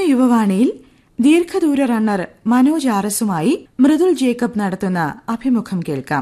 യുവവാണിയിൽ ദീർഘദൂര റണ്ണർ മനോജ് ആറസുമായി മൃദുൽ ജേക്കബ് നടത്തുന്ന അഭിമുഖം കേൾക്കാം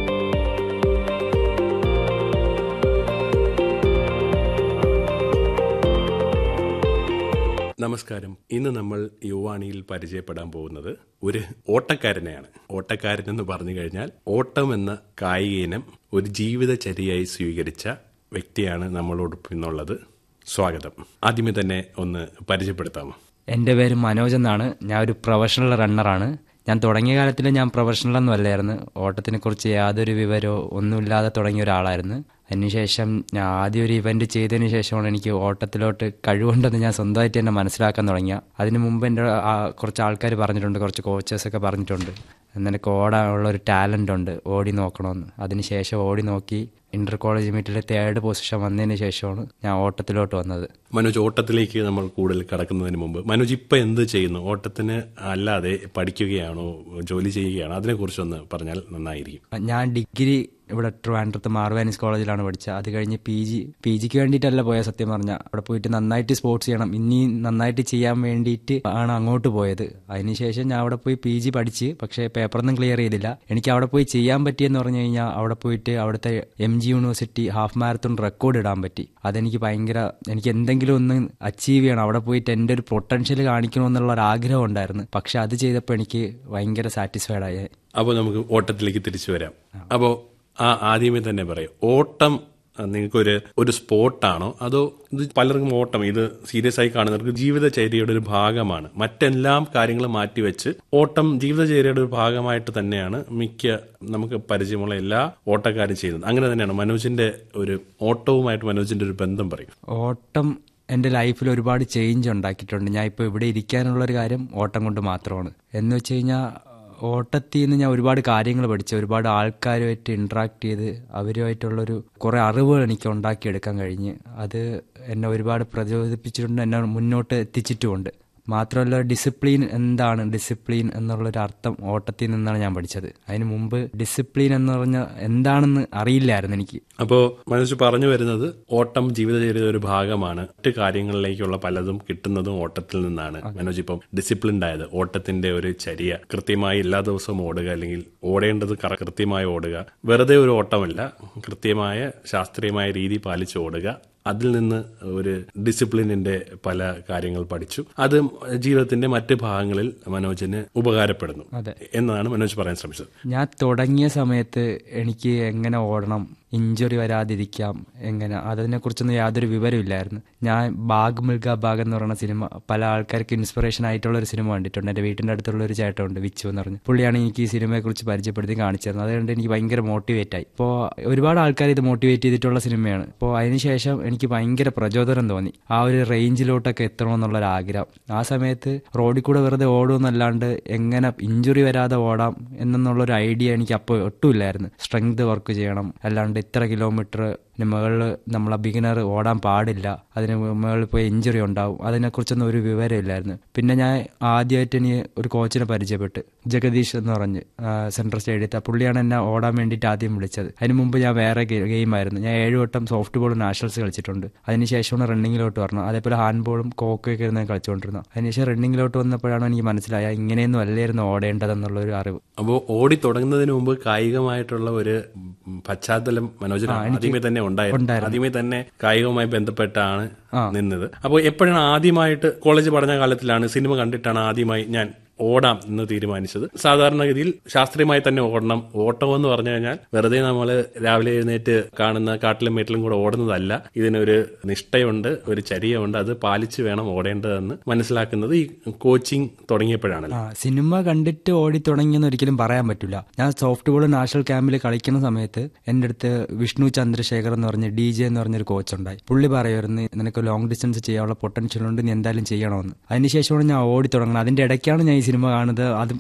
നമസ്കാരം ഇന്ന് നമ്മൾ യുവാണിയിൽ പരിചയപ്പെടാൻ പോകുന്നത് ഒരു ഓട്ടക്കാരനെയാണ് ഓട്ടക്കാരൻ എന്ന് പറഞ്ഞു കഴിഞ്ഞാൽ ഓട്ടം എന്ന കായിക ഇനം ഒരു ജീവിതചര്യയായി സ്വീകരിച്ച വ്യക്തിയാണ് നമ്മളോടൊപ്പം ഇന്നുള്ളത് സ്വാഗതം ആദ്യമേ തന്നെ ഒന്ന് പരിചയപ്പെടുത്താമോ എൻ്റെ പേര് മനോജ് എന്നാണ് ഞാൻ ഒരു പ്രൊഫഷണൽ റണ്ണറാണ് ഞാൻ തുടങ്ങിയ കാലത്തിൽ ഞാൻ പ്രൊഫഷണലൊന്നും അല്ലായിരുന്നു ഓട്ടത്തിനെക്കുറിച്ച് യാതൊരു വിവരമോ ഒന്നുമില്ലാതെ തുടങ്ങിയ ഒരാളായിരുന്നു അതിനുശേഷം ഞാൻ ആദ്യം ഒരു ഇവന്റ് ചെയ്തതിന് ശേഷമാണ് എനിക്ക് ഓട്ടത്തിലോട്ട് കഴിവുണ്ടെന്ന് ഞാൻ സ്വന്തമായിട്ട് തന്നെ മനസ്സിലാക്കാൻ തുടങ്ങിയ അതിന് മുമ്പ് എൻ്റെ ആ കുറച്ച് ആൾക്കാർ പറഞ്ഞിട്ടുണ്ട് കുറച്ച് കോച്ചേഴ്സൊക്കെ പറഞ്ഞിട്ടുണ്ട് നിനക്ക് ഓടാനുള്ള ഒരു ടാലൻ്റ് ഉണ്ട് ഓടി നോക്കണമെന്ന് അതിനുശേഷം ഓടി നോക്കി ഇന്റർ കോളേജ് മീറ്റിൽ തേർഡ് പൊസിഷൻ വന്നതിന് ശേഷമാണ് ഞാൻ ഓട്ടത്തിലോട്ട് വന്നത് മനോജ് ഓട്ടത്തിലേക്ക് നമ്മൾ കൂടുതൽ കടക്കുന്നതിന് മുമ്പ് മനോജ് ഇപ്പൊ എന്ത് ചെയ്യുന്നു ഓട്ടത്തിന് അല്ലാതെ പഠിക്കുകയാണോ ജോലി ചെയ്യുകയാണോ അതിനെക്കുറിച്ചൊന്ന് പറഞ്ഞാൽ നന്നായിരിക്കും ഞാൻ ഡിഗ്രി ഇവിടെ ട്രിവാൻഡ്രത്ത് മാർവാനിസ് കോളേജിലാണ് പഠിച്ചത് അത് കഴിഞ്ഞ് പി ജി പി ജിക്ക് വേണ്ടിയിട്ടല്ല പോയ സത്യം പറഞ്ഞാൽ അവിടെ പോയിട്ട് നന്നായിട്ട് സ്പോർട്സ് ചെയ്യണം ഇനി നന്നായിട്ട് ചെയ്യാൻ വേണ്ടിയിട്ട് ആണ് അങ്ങോട്ട് പോയത് അതിനുശേഷം ഞാൻ അവിടെ പോയി പി ജി പഠിച്ച് പക്ഷേ പേപ്പറൊന്നും ക്ലിയർ ചെയ്തില്ല എനിക്ക് അവിടെ പോയി ചെയ്യാൻ പറ്റിയെന്ന് പറഞ്ഞു കഴിഞ്ഞാൽ അവിടെ പോയിട്ട് അവിടുത്തെ M G university half marathon record ഇടാൻ പറ്റി അതെനിക്ക് ഭയങ്കര എനിക്ക് എന്തെങ്കിലും ഒന്ന് അച്ചീവ് ചെയ്യണം അവിടെ പോയിട്ട് എൻ്റെ ഒരു പൊട്ടൻഷ്യൽ കാണിക്കണമെന്നുള്ള ഒരു ആഗ്രഹം ഉണ്ടായിരുന്നു പക്ഷെ അത് ചെയ്തപ്പോൾ എനിക്ക് ഭയങ്കര സാറ്റിസ്ഫൈഡ് ആയി അപ്പോൾ നമുക്ക് ഓട്ടത്തിലേക്ക് തിരിച്ചു വരാം അപ്പോൾ ആ ആദ്യമേ തന്നെ പറയാം ഓട്ടം നിങ്ങൾക്കൊരു ഒരു സ്പോർട്ടാണോ അതോ ഇത് പലർക്കും ഓട്ടം ഇത് സീരിയസ് ആയി കാണുന്നവർക്ക് ജീവിതചര്യയുടെ ഒരു ഭാഗമാണ് മറ്റെല്ലാം കാര്യങ്ങളും മാറ്റിവെച്ച് ഓട്ടം ജീവിതചര്യയുടെ ഒരു ഭാഗമായിട്ട് തന്നെയാണ് മിക്ക നമുക്ക് പരിചയമുള്ള എല്ലാ ഓട്ടക്കാരും ചെയ്യുന്നത് അങ്ങനെ തന്നെയാണ് മനോജിന്റെ ഒരു ഓട്ടവുമായിട്ട് മനോജിന്റെ ഒരു ബന്ധം പറയും ഓട്ടം എൻ്റെ ലൈഫിൽ ഒരുപാട് ചേഞ്ച് ഉണ്ടാക്കിയിട്ടുണ്ട് ഞാൻ ഇപ്പോൾ ഇവിടെ ഇരിക്കാനുള്ള ഒരു കാര്യം ഓട്ടം കൊണ്ട് മാത്രമാണ് എന്ന് വെച്ച് കഴിഞ്ഞാൽ ഓട്ടത്തിൽ നിന്ന് ഞാൻ ഒരുപാട് കാര്യങ്ങൾ പഠിച്ചു ഒരുപാട് ആൾക്കാരുമായിട്ട് ഇൻട്രാക്ട് ചെയ്ത് അവരുമായിട്ടുള്ളൊരു കുറേ അറിവുകൾ എനിക്ക് ഉണ്ടാക്കിയെടുക്കാൻ കഴിഞ്ഞ് അത് എന്നെ ഒരുപാട് പ്രചോദിപ്പിച്ചിട്ടുണ്ട് എന്നെ മുന്നോട്ട് എത്തിച്ചിട്ടുമുണ്ട് മാത്രമല്ല ഡിസിപ്ലിൻ എന്താണ് ഡിസിപ്ലിൻ എന്നുള്ളൊരു അർത്ഥം ഓട്ടത്തിൽ നിന്നാണ് ഞാൻ പഠിച്ചത് അതിന് മുമ്പ് ഡിസിപ്ലിൻ എന്ന് പറഞ്ഞ എന്താണെന്ന് അറിയില്ലായിരുന്നു എനിക്ക് അപ്പോൾ മനോജ് പറഞ്ഞു വരുന്നത് ഓട്ടം ജീവിതചര്യയുടെ ഒരു ഭാഗമാണ് മറ്റ് കാര്യങ്ങളിലേക്കുള്ള പലതും കിട്ടുന്നതും ഓട്ടത്തിൽ നിന്നാണ് മനോജ് ഇപ്പം ഡിസിപ്ലിൻഡ് ആയത് ഓട്ടത്തിന്റെ ഒരു ചര്യ കൃത്യമായി എല്ലാ ദിവസവും ഓടുക അല്ലെങ്കിൽ ഓടേണ്ടത് കറ- കൃത്യമായി ഓടുക വെറുതെ ഒരു ഓട്ടമല്ല കൃത്യമായ ശാസ്ത്രീയമായ രീതി പാലിച്ച് ഓടുക അതിൽ നിന്ന് ഒരു ഡിസിപ്ലിനിന്റെ പല കാര്യങ്ങൾ പഠിച്ചു അത് ജീവിതത്തിന്റെ മറ്റ് ഭാഗങ്ങളിൽ മനോജിന് ഉപകാരപ്പെടുന്നു അതെ. എന്നാണ് മനോജ് പറയാൻ ശ്രമിച്ചത് ഞാൻ തുടങ്ങിയ സമയത്ത് എനിക്ക് എങ്ങനെ ഓടണം ഇഞ്ചുറി വരാതിരിക്കാം എങ്ങനെ അതിനെക്കുറിച്ചൊന്നും യാതൊരു വിവരമില്ലായിരുന്നു ഞാൻ ബാഗ് മിൽഗ ബാഗ് എന്ന് പറയുന്ന സിനിമ പല ആൾക്കാർക്ക് ഇൻസ്പിറേഷൻ ആയിട്ടുള്ള ഒരു സിനിമ കണ്ടിട്ടുണ്ട് എൻ്റെ വീട്ടിൻ്റെ അടുത്തുള്ള ഒരു ചേട്ടനുണ്ട് വിച്ചു എന്ന് പറഞ്ഞ് പുള്ളിയാണ് എനിക്ക് ഈ സിനിമയെക്കുറിച്ച് പരിചയപ്പെടുത്തി കാണിച്ചു തരുന്നത് അതുകൊണ്ട് എനിക്ക് ഭയങ്കര മോട്ടിവേറ്റ് ആയി ഇപ്പോൾ ഒരുപാട് ആൾക്കാർ ഇത് മോട്ടിവേറ്റ് ചെയ്തിട്ടുള്ള സിനിമയാണ് അപ്പോൾ അതിനുശേഷം എനിക്ക് ഭയങ്കര പ്രചോദനം തോന്നി ആ ഒരു റേഞ്ചിലോട്ടൊക്കെ എത്തണമെന്നുള്ള ഒരു ആഗ്രഹം ആ സമയത്ത് റോഡിൽ കൂടെ വെറുതെ ഓടുമെന്നല്ലാണ്ട് എങ്ങനെ ഇഞ്ചുറി വരാതെ ഓടാം എന്നുള്ളൊരു ഐഡിയ എനിക്ക് അപ്പോൾ ഒട്ടുമില്ലായിരുന്നു സ്ട്രെങ്ത് വർക്ക് ചെയ്യണം അല്ലാണ്ട് ഇത്ര കിലോമീറ്റർ മുകളിൽ നമ്മളെ ബിഗിനർ ഓടാൻ പാടില്ല അതിന് മുകളിൽ പോയി ഇഞ്ചുറി ഉണ്ടാവും അതിനെക്കുറിച്ചൊന്നും ഒരു വിവരമില്ലായിരുന്നു പിന്നെ ഞാൻ ആദ്യമായിട്ട് എനിക്ക് ഒരു കോച്ചിനെ പരിചയപ്പെട്ട് ജഗദീഷ് എന്ന് പറഞ്ഞ് ആ, സെൻട്രൽ സ്റ്റേഡിയത്തെ പുള്ളിയാണ് എന്നെ ഓടാൻ വേണ്ടിയിട്ട് ആദ്യം വിളിച്ചത് അതിന് മുമ്പ് ഞാൻ വേറെ ഗെയിം ആയിരുന്നു ഞാൻ ഏഴ് വട്ടം സോഫ്റ്റ് ബോൾ നാഷണൽസ് കളിച്ചിട്ടുണ്ട് അതിനുശേഷമാണ് റണ്ണിങ്ങിലോട്ട് വരണം അതേപോലെ ഹാൻഡ് ബോളും കോക്കൊക്കെ ഇരുന്ന് കളിച്ചുകൊണ്ടിരുന്നു അതിനുശേഷം റണ്ണിങ്ങിലോട്ട് വന്നപ്പോഴാണ് എനിക്ക് മനസ്സിലായ ഇങ്ങനെയൊന്നും അല്ലായിരുന്നു ഓടേണ്ടതെന്നുള്ള ഒരു അറിവ് അപ്പോൾ ഓടി തുടങ്ങുന്നതിന് മുമ്പ് കായികമായിട്ടുള്ള ഒരു ഉം, പശ്ചാത്തലം മനോജിന് ആദ്യമേ തന്നെ ഉണ്ടായിരുന്നു ആദ്യമേ തന്നെ കായികവുമായി ബന്ധപ്പെട്ടാണ് നിന്നത് അപ്പോൾ എപ്പോഴാണ് ആദ്യമായിട്ട് കോളേജ് പഠന കാലത്തിലാണ് സിനിമ കണ്ടിട്ടാണ് ആദ്യമായി ഞാൻ ഓടാം എന്ന് തീരുമാനിച്ചത് സാധാരണഗതിയിൽ ശാസ്ത്രീയമായി തന്നെ ഓടണം ഓട്ടം എന്ന് പറഞ്ഞു കഴിഞ്ഞാൽ വെറുതെ നമ്മൾ രാവിലെ എഴുന്നേറ്റ് കാണുന്ന കാട്ടിലും മേട്ടിലും കൂടെ ഓടുന്നതല്ല ഇതിനൊരു നിഷ്ഠയുണ്ട് ഒരു ചര്യയുണ്ട് അത് പാലിച്ച് വേണം ഓടേണ്ടതെന്ന് മനസ്സിലാക്കുന്നത് ഈ കോച്ചിങ് തുടങ്ങിയപ്പോഴാണല്ലോ ആ സിനിമ കണ്ടിട്ട് ഓടി തുടങ്ങിയെന്ന് ഒരിക്കലും പറയാൻ പറ്റില്ല ഞാൻ സോഫ്റ്റ് ബോൾ നാഷണൽ ക്യാമ്പിൽ കളിക്കുന്ന സമയത്ത് എൻ്റെ അടുത്ത് വിഷ്ണു ചന്ദ്രശേഖർ എന്ന് പറഞ്ഞ ഡി ജെ എന്ന് പറഞ്ഞൊരു കോച്ച് ഉണ്ടായി പുള്ളി പറയുമായിരുന്നു നിനക്ക് ലോങ് ഡിസ്റ്റൻസ് ചെയ്യാനുള്ള പൊട്ടൻഷ്യൽ ഉണ്ട് നീ എന്തായാലും ചെയ്യണമെന്ന് അതിനുശേഷമാണ് ഞാൻ ഓടി തുടങ്ങുന്നത് അതിന്റെ ഇടയ്ക്കാണ് ഞാൻ ഈ സിനിമ കാണുന്നത് അത്